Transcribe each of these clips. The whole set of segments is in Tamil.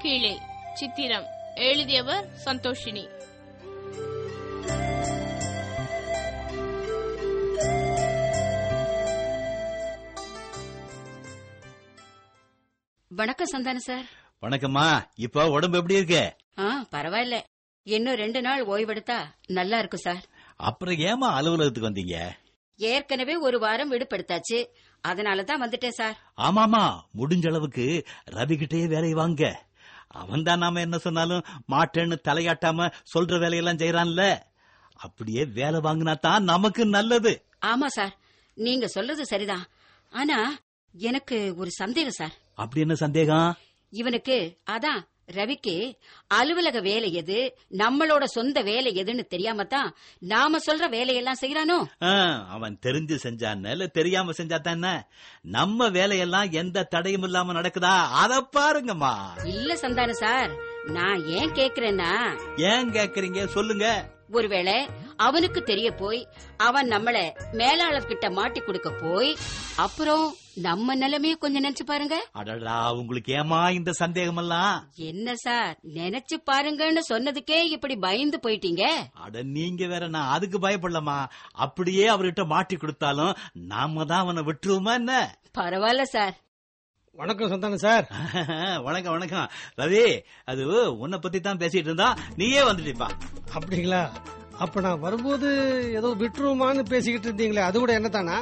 கீழே சித்திரம் எழுதியவர் சந்தோஷினி வணக்கம் சந்தான சார் வணக்கம்மா இப்ப உடம்பு எப்படி இருக்கு ஆ பரவாயில்ல இன்னும் ரெண்டு நாள் ஓய்வெடுத்தா நல்லா இருக்கும் சார் அப்புறம் ஏமா அலுவலகத்துக்கு வந்தீங்க ஏற்கனவே ஒரு வாரம் விடுபடுத்தாச்சு அதனால தான் வந்துட்டேன் சார் ஆமாமா முடிஞ்ச அளவுக்கு ரவி கிட்டயே வேலையை வாங்க அவன் தான் நாம என்ன சொன்னாலும் மாட்டேன்னு தலையாட்டாம சொல்ற வேலையெல்லாம் செய்யறான்ல அப்படியே வேலை வாங்கினா தான் நமக்கு நல்லது ஆமா சார் நீங்க சொல்றது சரிதான் ஆனா எனக்கு ஒரு சந்தேகம் சார் அப்படி என்ன சந்தேகம் இவனுக்கு அதான் ரவிக்கு அலுவலக வேலை எது நம்மளோட சொந்த வேலை எதுன்னு தெரியாம தான் நாம சொல்ற வேலையெல்லாம் செய்யறானோ ஆ, அவன் தெரிஞ்சு செஞ்சான்னு இல்ல தெரியாம செஞ்சாதான் என்ன நம்ம வேலையெல்லாம் எந்த தடையும் இல்லாம நடக்குதா அத பாருங்கம்மா இல்ல சந்தான சார் நான் ஏன் கேக்குறேன்னா ஏன் கேக்குறீங்க சொல்லுங்க ஒருவேளை அவனுக்கு தெரிய போய் அவன் நம்மள மேலாளர் கிட்ட மாட்டி கொடுக்க போய் அப்புறம் நம்ம நிலைமைய கொஞ்சம் நினைச்சு பாருங்க அடடா உங்களுக்கு ஏமா இந்த சந்தேகம் எல்லாம் என்ன சார் நினைச்சு பாருங்கன்னு சொன்னதுக்கே இப்படி பயந்து போயிட்டீங்க அட நீங்க வேற நான் அதுக்கு பயப்படலமா அப்படியே அவர்கிட்ட மாட்டி கொடுத்தாலும் நாம தான் அவனை விட்டுருவோமா என்ன பரவாயில்ல சார் வணக்கம் சந்தானம் சார் வணக்கம் வணக்கம் ரவி அது உன்னை பத்தி தான் பேசிட்டு இருந்தா நீயே வந்துட்டிப்பா அப்படிங்களா அப்ப நான் வரும்போது ஏதோ விட்டுருமான்னு பேசிக்கிட்டு இருந்தீங்களே அது கூட என்னதானா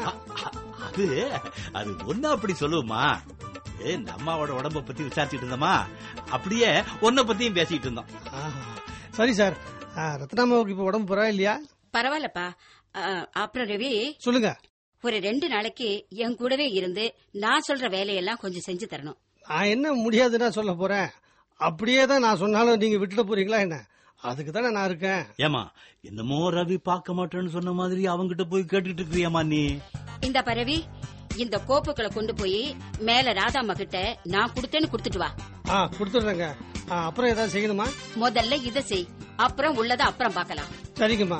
அது அது ஒன்ன அப்படி சொல்லுவோமா ஏ, இந்த அம்மாவோட உடம்ப பத்தி விசாரிச்சுட்டு இருந்தோமா அப்படியே உன்னை பத்தியும் பேசிட்டு இருந்தோம் ஆஹா. சரி சார் ஆ, ரத்னாமாவுக்கு இப்ப உடம்பு பரவாயில்லையா பரவாயில்லப்பா அ, அப்புறம் ரவி சொல்லுங்க ஒரு ரெண்டு நாளைக்கு என் கூடவே இருந்து நான் சொல்ற வேலையெல்லாம் கொஞ்சம் செஞ்சு தரணும் நான் என்ன முடியாதுன்னா சொல்ல போறேன் அப்படியே தான் நான் சொன்னாலும் நீங்க விட்டுட்டு போறீங்களா என்ன அதுக்கு தானே நான் இருக்கேன் ஏமா என்னமோ ரவி பார்க்க மாட்டேன்னு சொன்ன மாதிரி அவங்கிட்ட போய் கேட்டுட்டு இருக்கிறியம்மா நீ இந்த பரவி இந்த கோப்புகளை கொண்டு போய் மேல ராதாம்மா கிட்ட நான் கொடுத்தேன்னு கொடுத்துட்டு வா ஆ கொடுத்துட்றேங்க ஆ, அப்புறம் ஏதாவது செய்யணுமா முதல்ல இத செய் அப்புறம் உள்ளத அப்புறம் பார்க்கலாம் சரிங்கம்மா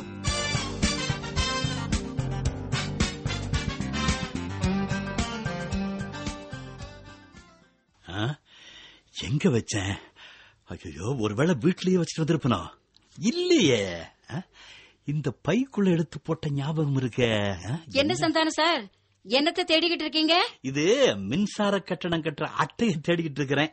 ஆ? எங்க வச்சேன் ஐயோ ஒருவேளை வீட்லயே வச்சுட்டு வந்திருப்பனோ இல்லையே ஆ? இந்த பைக்குள்ள எடுத்து போட்ட ஞாபகம் இருக்கே ஆ? என்ன சந்தானம் சார் என்னத்தை தேடிக்கிட்டு இருக்கீங்க இது மின்சார கட்டணம் கட்டுற அட்டையை தேடிக்கிட்டு இருக்கிறேன்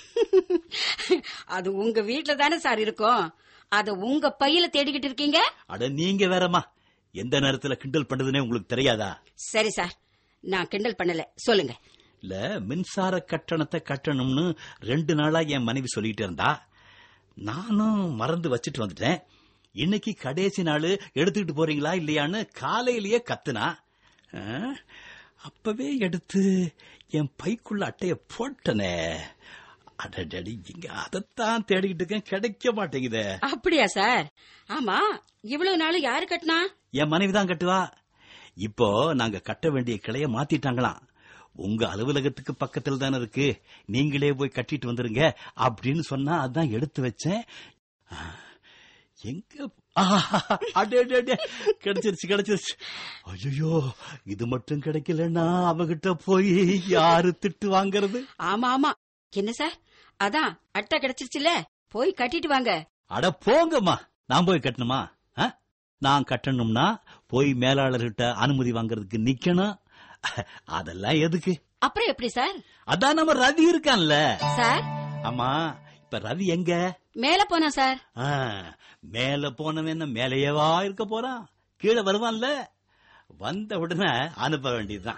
அது உங்க வீட்ல தானே சார் இருக்கும் அத உங்க பையில தேடிக்கிட்டு இருக்கீங்க அட நீங்க வேறம்மா எந்த நேரத்துல கிண்டல் பண்றதுனே உங்களுக்கு தெரியாதா சரி சார் நான் கிண்டல் பண்ணல சொல்லுங்க இல்ல மின்சார கட்டணத்தை கட்டணும்னு ரெண்டு நாளா என் மனைவி சொல்லிட்டு இருந்தா நானும் மறந்து வச்சுட்டு வந்துட்டேன் இன்னைக்கு கடைசி நாள் எடுத்துக்கிட்டு போறீங்களா இல்லையான்னு காலையிலேயே கத்துனா ஆ, அப்பவே எடுத்து என் பைக்குள்ள அட்டைய போட்டனே அடடடி இங்க அதைத்தான் தேடிக்கிட்டு இருக்கேன் கிடைக்க மாட்டேங்குதே அப்படியா சார் ஆமா இவ்வளவு நாள் யாரு கட்டினா என் மனைவி தான் கட்டுவா இப்போ நாங்க கட்ட வேண்டிய கிளைய மாத்திட்டாங்களாம் உங்க அலுவலகத்துக்கு பக்கத்துல தானே இருக்கு நீங்களே போய் கட்டிட்டு வந்துருங்க அப்படின்னு சொன்னா அதான் எடுத்து வச்சேன் ஆ, எங்க ஆஹா, அடே, அடே, அடே. கிடைச்சிருச்சு கிடைச்சிருச்சு ஐயோ இது மட்டும் கிடைக்கலன்னா அவகிட்ட போய் யாரு திட்டு வாங்குறது ஆமா ஆமா என்ன சார் அதான் அட்டை கிடைச்சிருச்சுல போய் கட்டிட்டு வாங்க அட போங்கம்மா நான் போய் கட்டணுமா ஆ? நான் கட்டணும்னா போய் மேலாளர்கிட்ட அனுமதி வாங்குறதுக்கு நிக்கணும் அதெல்லாம் எதுக்கு அப்புறம் எப்படி சார் அதான் நம்ம ரவி இருக்கான்ல சார் ஆமா இப்ப ரவி எங்க மேல போனா சார் ஆ, மேல போனவன் என்ன மேலேயவா இருக்க போறான் கீழே வருவான்ல வந்த உடனே அனுப்ப வேண்டியதுதான்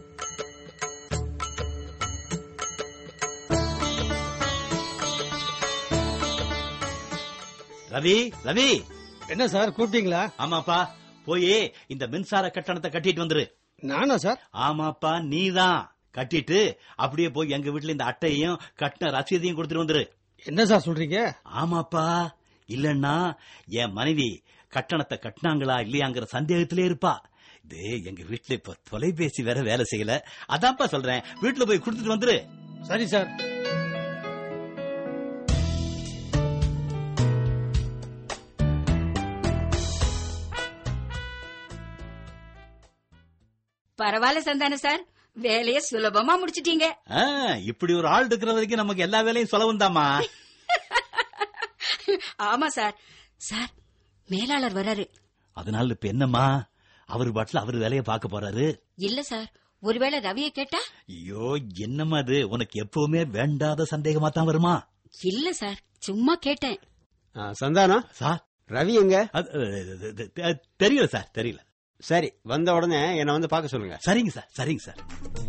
ரவி ரவி என்ன சார் கூப்பிட்டீங்களா ஆமாப்பா போய் இந்த மின்சார கட்டணத்தை கட்டிட்டு வந்துரு நானா சார் ஆமாப்பா நீதான் கட்டிட்டு அப்படியே போய் எங்க வீட்டுல இந்த அட்டையையும் கட்டின ரசீதையும் கொடுத்துட்டு வந்துரு என்ன சார் சொல்றீங்க ஆமாப்பா இல்லன்னா என் மனைவி கட்டணத்தை கட்டினாங்களா இல்லையாங்கிற சந்தேகத்திலே இருப்பா இது எங்க வீட்டுல இப்ப தொலைபேசி வேற வேலை செய்யல அதான்ப்பா சொல்றேன் வீட்டுல போய் கொடுத்துட்டு வந்துரு சரி சார் பரவாயில்ல சந்தான சார் வேலைய சுலபமா முடிச்சிட்டீங்க ஆ, இப்படி ஒரு ஆள் இருக்கிற வரைக்கும் நமக்கு எல்லா வேலையும் சுலபம் தாமா ஆமா சார் சார் மேலாளர் வராரு அதனால இப்ப என்னம்மா அவர் பாட்டுல அவர் வேலையை பார்க்க போறாரு இல்ல சார் ஒருவேளை ரவியை கேட்டா ஐயோ என்னம்மா அது உனக்கு எப்பவுமே வேண்டாத சந்தேகமா தான் வருமா இல்ல சார் சும்மா கேட்டேன் ஆ, சந்தானம் சார் ரவி எங்க அது, அது, அது, அது, தெரியல சார் தெரியல சரி வந்த உடனே என்ன வந்து பார்க்க சொல்லுங்க சரிங்க சார் சரிங்க சார்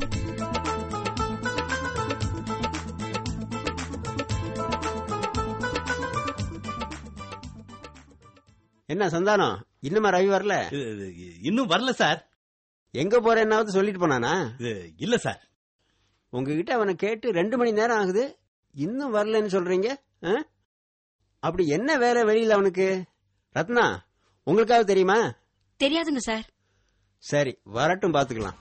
என்ன சந்தானம் இன்னுமா ரவி வரல இது, இது, இன்னும் வரல சார் எங்க போறேன்னாவது சொல்லிட்டு போனானா இது, இல்ல சார் உங்ககிட்ட அவனை கேட்டு ரெண்டு மணி நேரம் ஆகுது இன்னும் வரலன்னு சொல்றீங்க ஆ? அப்படி என்ன வேலை வெளியில அவனுக்கு ரத்னா உங்களுக்காவது தெரியுமா தெரியாதுங்க சார் சரி வரட்டும் பாத்துக்கலாம்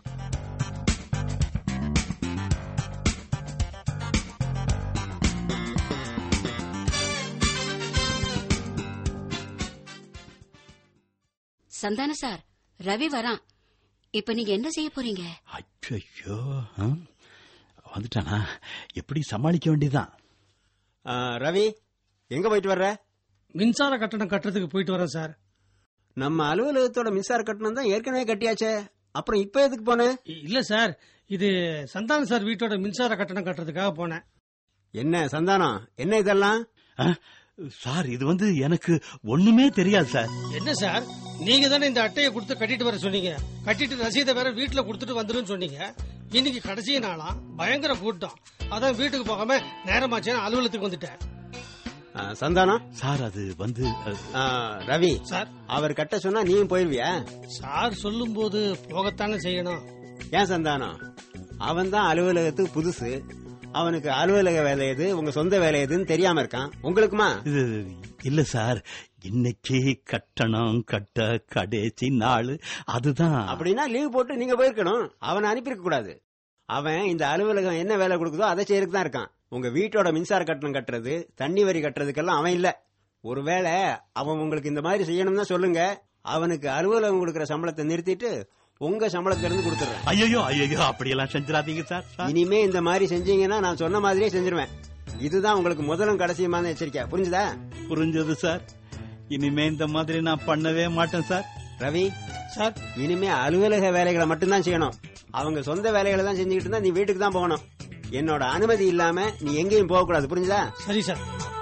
சந்தான சார் ரவி வரான் இப்ப நீங்க என்ன செய்ய போறீங்க ஐயோ வந்துட்டானா எப்படி சமாளிக்க வேண்டியதுதான் ஆ, ரவி எங்க போயிட்டு வர்ற மின்சார கட்டணம் கட்டுறதுக்கு போயிட்டு வரேன் சார் நம்ம அலுவலகத்தோட மின்சார கட்டணம் தான் ஏற்கனவே கட்டியாச்சே அப்புறம் இப்ப எதுக்கு போன இ- இல்ல சார் இது சந்தான சார் வீட்டோட மின்சார கட்டணம் கட்டுறதுக்காக போனேன் என்ன சந்தானம் என்ன இதெல்லாம் ஆ, சார் இது வந்து எனக்கு ஒண்ணுமே தெரியாது சார் என்ன சார் நீங்க தானே இந்த அட்டையை கொடுத்து கட்டிட்டு வர சொன்னீங்க கட்டிட்டு ரசீதை வேற வீட்டுல கொடுத்துட்டு வந்துருன்னு சொன்னீங்க இன்னைக்கு கடைசி நாளா பயங்கர கூட்டம் அதான் வீட்டுக்கு போகாம நேரமாச்சேன்னு அலுவலகத்துக்கு வந்துட்டேன் ஆ, சந்தானம் சார் அது வந்து அ, ஆ, ரவி சார் அவர் கட்ட சொன்னா நீயும் போயிருவியா சார் சொல்லும் போது போகத்தானே செய்யணும் ஏன் சந்தானம் அவன் தான் அலுவலகத்துக்கு புதுசு அவனுக்கு அலுவலக வேலை எது உங்க சொந்த வேலை எதுன்னு தெரியாம இருக்கான் உங்களுக்குமா இது இல்ல சார் இன்னைக்கு கட்டணம் கட்ட கடைசி நாள் அதுதான் அப்படின்னா லீவ் போட்டு நீங்க போயிருக்கணும் அவனை அனுப்பியிருக்க கூடாது அவன் இந்த அலுவலகம் என்ன வேலை கொடுக்குதோ அதை செய்யறதுக்கு தான் இருக்கான் உங்க வீட்டோட மின்சார கட்டணம் கட்டுறது தண்ணி வரி கட்டுறதுக்கெல்லாம் அவன் இல்ல ஒருவேளை அவன் உங்களுக்கு இந்த மாதிரி செய்யணும்னா சொல்லுங்க அவனுக்கு அலுவலகம் கொடுக்கிற சம்பளத்தை நிறுத்திட்டு உங்க சம்பளத்துல இருந்து கொடுத்துறேன் ஐயோ ஐயோ அப்படியெல்லாம் செஞ்சிடாதீங்க சார் சார். இனிமே இந்த மாதிரி செஞ்சீங்கன்னா நான் சொன்ன மாதிரியே செஞ்சிருவேன் இதுதான் உங்களுக்கு முதலும் கடைசியுமான எச்சரிக்கை புரிஞ்சுதா புரிஞ்சது சார் இனிமே இந்த மாதிரி நான் பண்ணவே மாட்டேன் சார் ரவி சார் இனிமே அலுவலக வேலைகளை மட்டும்தான் செய்யணும் அவங்க சொந்த வேலைகளை தான் செஞ்சுக்கிட்டு இருந்தா நீ வீட்டுக்கு தான் போகணும் என்னோட அனுமதி இல்லாம நீ எங்கேயும் போக கூடாது புரிஞ்சுதா சரி சார்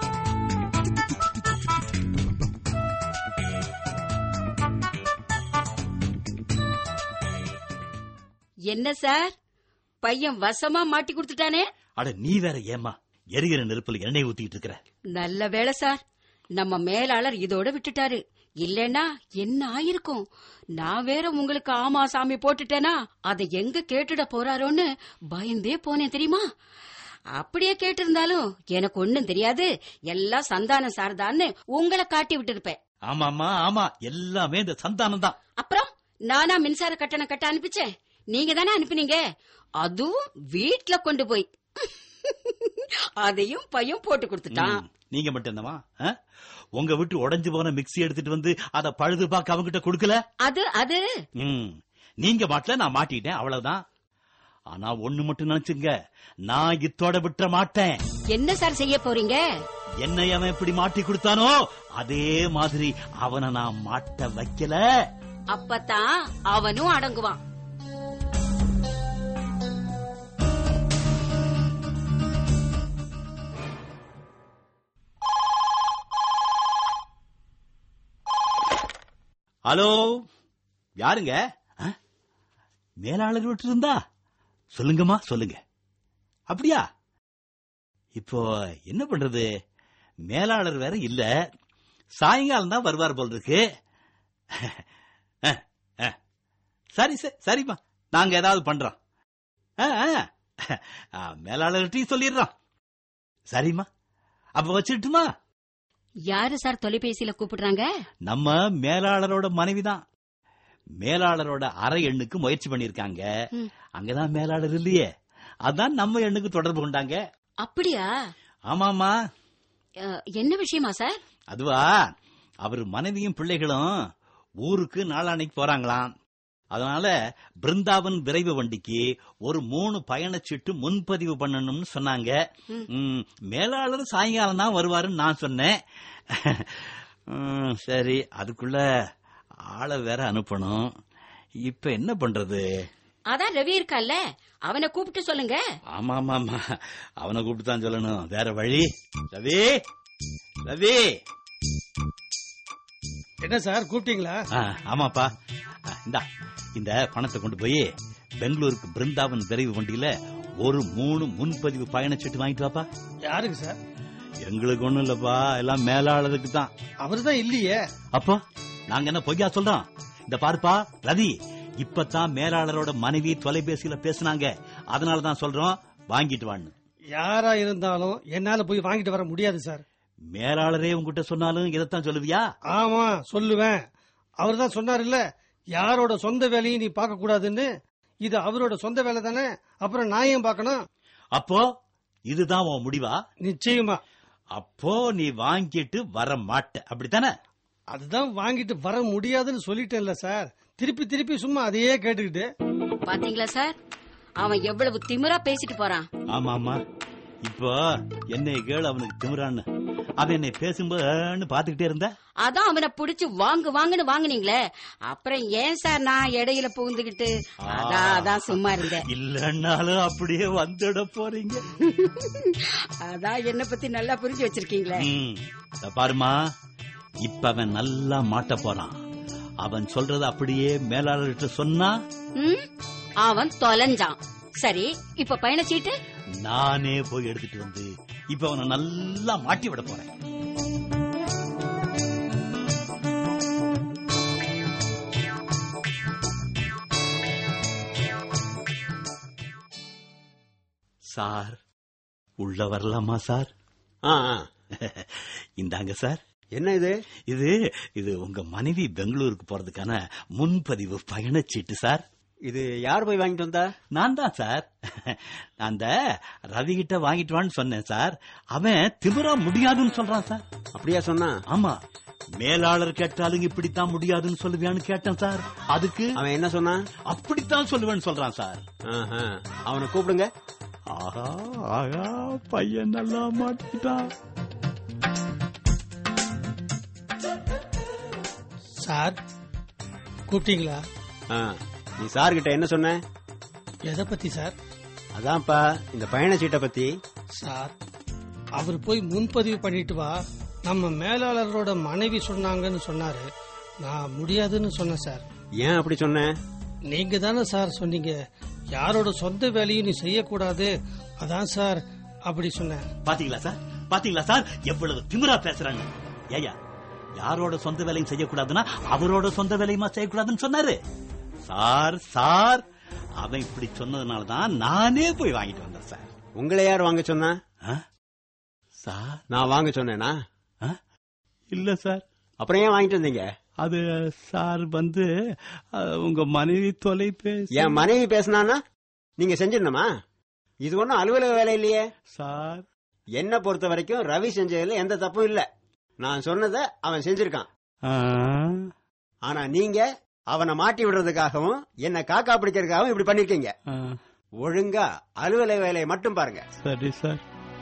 என்ன சார் பையன் வசமா மாட்டி கொடுத்துட்டானே அட நீ வேற ஏமா எரிகிற நெருப்புல எண்ணெய் ஊத்திட்டு இருக்கிற நல்ல வேளை சார் நம்ம மேலாளர் இதோட விட்டுட்டாரு இல்லனா என்ன ஆயிருக்கும் நான் வேற உங்களுக்கு ஆமா சாமி போட்டுட்டேனா அதை எங்க கேட்டுட போறாரோன்னு பயந்தே போனேன் தெரியுமா அப்படியே கேட்டிருந்தாலும் எனக்கு ஒண்ணும் தெரியாது எல்லாம் சந்தானம் சார்தான்னு உங்களை காட்டி விட்டுருப்பேன் ஆமாமா ஆமா எல்லாமே இந்த சந்தானம் தான் அப்புறம் நானா மின்சார கட்டணம் கட்ட அனுப்பிச்சேன் நீங்க தானே அனுப்பினீங்க அதுவும் வீட்ல கொண்டு போய் அதையும் பையன் போட்டு கொடுத்துட்டான் நீங்க மட்டும் என்னவா ஆ? உங்க வீட்டு உடைஞ்சு போன மிக்ஸி எடுத்துட்டு வந்து அத பழுது பார்க்க அவங்கிட்ட கொடுக்கல அது அது ம். நீங்க மாட்டல நான் மாட்டிட்டேன் அவ்வளவுதான் ஆனா ஒண்ணு மட்டும் நினைச்சுங்க நான் இத்தோட விட்டுற மாட்டேன் என்ன சார் செய்ய போறீங்க என்னை அவன் எப்படி மாட்டி கொடுத்தானோ அதே மாதிரி அவனை நான் மாட்ட வைக்கல அப்பதான் அவனும் அடங்குவான் ஹலோ யாருங்க ஆ? மேலாளர் விட்டு இருந்தா சொல்லுங்கம்மா சொல்லுங்க அப்படியா இப்போ என்ன பண்றது மேலாளர் வேற இல்ல சாயங்காலம் தான் வருவார் போல் இருக்கு ஆ, ஆ. சரி சரி சரிம்மா நாங்க ஏதாவது பண்றோம் ஆ, ஆ. ஆ, மேலாளர்கிட்டயும் சொல்லிடுறோம் சரிம்மா அப்ப வச்சுட்டுமா யாரு சார் தொலைபேசியில கூப்பிடுறாங்க நம்ம மேலாளரோட மனைவிதான் மேலாளரோட அரை எண்ணுக்கு முயற்சி பண்ணிருக்காங்க ம். அங்கதான் மேலாளர் இல்லையே அதான் நம்ம எண்ணுக்கு தொடர்பு கொண்டாங்க அப்படியா ஆமாமா அஹ், என்ன விஷயமா சார் அதுவா அவர் மனைவியும் பிள்ளைகளும் ஊருக்கு நாளானைக்கு போறாங்களாம் அதனால பிருந்தாவன் விரைவு வண்டிக்கு ஒரு மூணு பயணச்சீட்டு முன்பதிவு பண்ணணும்னு சொன்னாங்க ம், மேலாளர் சாயங்காலம் தான் வருவாருன்னு நான் சொன்னேன் ம், சரி அதுக்குள்ள ஆளை வேற அனுப்பணும் இப்ப என்ன பண்றது அதான் ரவி இருக்கால்ல அவனை கூப்பிட்டு சொல்லுங்க ஆமா ஆமா ஆமா அவனை கூப்பிட்டு தான் சொல்லணும் வேற வழி ரவி ரவி என்ன சார் கூப்பிட்டீங்களா ஆ, ஆமாப்பா ஆ, இந்தா இந்த பணத்தை கொண்டு போய் பெங்களூருக்கு பிருந்தாவன் விரைவு வண்டியில ஒரு மூணு முன்பதிவு பயணச்சீட்டு வாங்கிட்டு வாப்பா யாருக்கு சார் எங்களுக்கு ஒண்ணும் இல்லப்பா எல்லாம் மேலாளருக்கு தான் அவரு தான் இல்லையே அப்போ நாங்க என்ன பொய்யா சொல்றோம் இந்த பாருப்பா ரவி இப்பதான் மேலாளரோட மனைவி தொலைபேசியில பேசுனாங்க அதனால தான் சொல்றோம் வாங்கிட்டு வான்னு யாரா இருந்தாலும் என்னால போய் வாங்கிட்டு வர முடியாது சார் மேலாளரே உங்ககிட்ட சொன்னாலும் இதைத்தான் சொல்லுவியா ஆமா சொல்லுவேன் அவர் தான் சொன்னார்ல யாரோட சொந்த வேலையும் நீ பார்க்க கூடாதுன்னு இது அவரோட சொந்த வேலை தானே அப்புறம் நான் ஏன் பார்க்கணும் அப்போ இதுதான் உன் முடிவா நிச்சயமா அப்போ நீ வாங்கிட்டு வர மாட்ட அப்படித்தானே அதுதான் வாங்கிட்டு வர முடியாதுன்னு சொல்லிட்டேன்ல சார் திருப்பி திருப்பி சும்மா அதையே கேட்டுக்கிட்டு பாத்தீங்களா சார் அவன் எவ்வளவு திமிரா பேசிட்டு போறான் ஆமா ஆமா இப்போ என்னை கேள் அவனுக்கு திமிரான்னு அவன் என்னை பேசும்போது பாத்துக்கிட்டே இருந்த அதான் அவனை புடிச்சு வாங்கு வாங்குன்னு வாங்குனீங்களே அப்புறம் ஏன் சார் நான் இடையில புகுந்துகிட்டு அதான் அதான் சும்மா இருந்தேன் இல்லன்னாலும் அப்படியே வந்துட போறீங்க அதான் என்ன பத்தி நல்லா புரிஞ்சு வச்சிருக்கீங்களே ம், இத பாருமா இப்ப அவன் நல்லா மாட்ட போறான் அவன் சொல்றத அப்படியே மேலாளர்கிட்ட சொன்னா ம்? அவன் தொலைஞ்சான் சரி இப்ப பயணச்சீட்டு நானே போய் எடுத்துட்டு வந்து இப்ப அவனை நல்லா மாட்டி விட போறேன் சார் உள்ள வரலாமா சார் ஆ ஆ. இந்தாங்க சார் என்ன இது இது இது உங்க மனைவி பெங்களூருக்கு போறதுக்கான முன்பதிவு பயணச்சீட்டு சார் இது யார் போய் வாங்கிட்டு வந்தா நான் தான் சார் அந்த ரவி கிட்ட வாங்கிட்டு வான்னு சொன்னேன் சார் அவன் திமிரா முடியாதுன்னு சொல்றான் சார் அப்படியா சொன்னா ஆமா மேலாளர் கேட்டாலும் இப்படித்தான் முடியாதுன்னு சொல்லுவியான்னு கேட்டேன் சார் அதுக்கு அவன் என்ன சொன்னான் அப்படித்தான் சொல்லுவேன்னு சொல்றான் சார் ஆஹா. அவனை கூப்பிடுங்க ஆஹா ஆகா பையன் நல்லா மாட்டிக்கிட்டான் சார் கூப்பிட்டீங்களா ஆ. நீ சார் கிட்ட என்ன சொன்ன எதை பத்தி சார் அதான்ப்பா இந்த பயண சீட்டை பத்தி சார் அவர் போய் முன்பதிவு பண்ணிட்டு வா நம்ம மேலாளரோட மனைவி சொன்னாங்கன்னு சொன்னாரு நான் முடியாதுன்னு சொன்னேன் சார் ஏன் அப்படி சொன்ன நீங்க தானே சார் சொன்னீங்க யாரோட சொந்த வேலையும் நீ செய்யக்கூடாது அதான் சார் அப்படி சொன்னேன் பாத்தீங்களா சார் பாத்தீங்களா சார் எவ்வளவு திமிரா பேசுறாங்க ஏயா யாரோட சொந்த வேலையும் செய்யக்கூடாதுன்னா அவரோட சொந்த வேலையுமா செய்யக்கூடாதுன்னு சொன்னாரு சார் சார் அவன் இப்படி சொன்னதுனாலதான் நானே போய் வாங்கிட்டு வந்தேன் சார் உங்களை யார் வாங்க சொன்னா ஆ? சார் நான் வாங்க சொன்னேனா ஆ? இல்ல சார் அப்புறம் ஏன் வாங்கிட்டு வந்தீங்க அது சார் வந்து அஹ், உங்க மனைவி தொலைபேசி என் மனைவி பேசினானா நீங்க செஞ்சிடணுமா இது ஒண்ணும் அலுவலக வேலை இல்லையே சார் என்ன பொறுத்த வரைக்கும் ரவி செஞ்சதுல எந்த தப்பும் இல்ல நான் சொன்னதை அவன் செஞ்சிருக்கான் ஆ, ஆனா நீங்க அவனை மாட்டி விடுறதுக்காகவும் என்ன காக்கா பிடிக்கிறதுக்காகவும் இப்படி பண்ணிருக்கீங்க ஆ, ஒழுங்கா அலுவலக வேலையை மட்டும் பாருங்க சரி சார்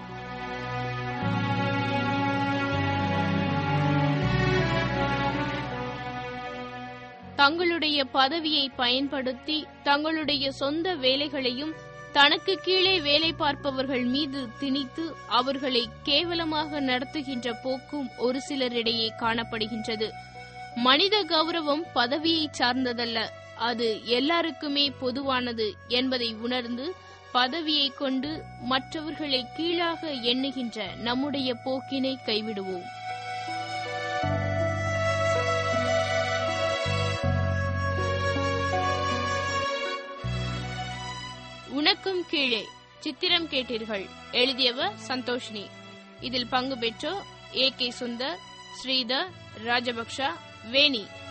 தங்களுடைய பதவியை பயன்படுத்தி தங்களுடைய சொந்த வேலைகளையும் தனக்கு கீழே வேலை பார்ப்பவர்கள் மீது திணித்து அவர்களை கேவலமாக நடத்துகின்ற போக்கும் ஒரு சிலரிடையே காணப்படுகின்றது மனித கௌரவம் பதவியை சார்ந்ததல்ல அது எல்லாருக்குமே பொதுவானது என்பதை உணர்ந்து பதவியை கொண்டு மற்றவர்களை கீழாக எண்ணுகின்ற நம்முடைய போக்கினை கைவிடுவோம் உனக்கும் கீழே சித்திரம் கேட்டீர்கள் எழுதியவர் சந்தோஷினி இதில் பங்கு பெற்றோர் A K Sundar Sridhar Rajapaksa Veni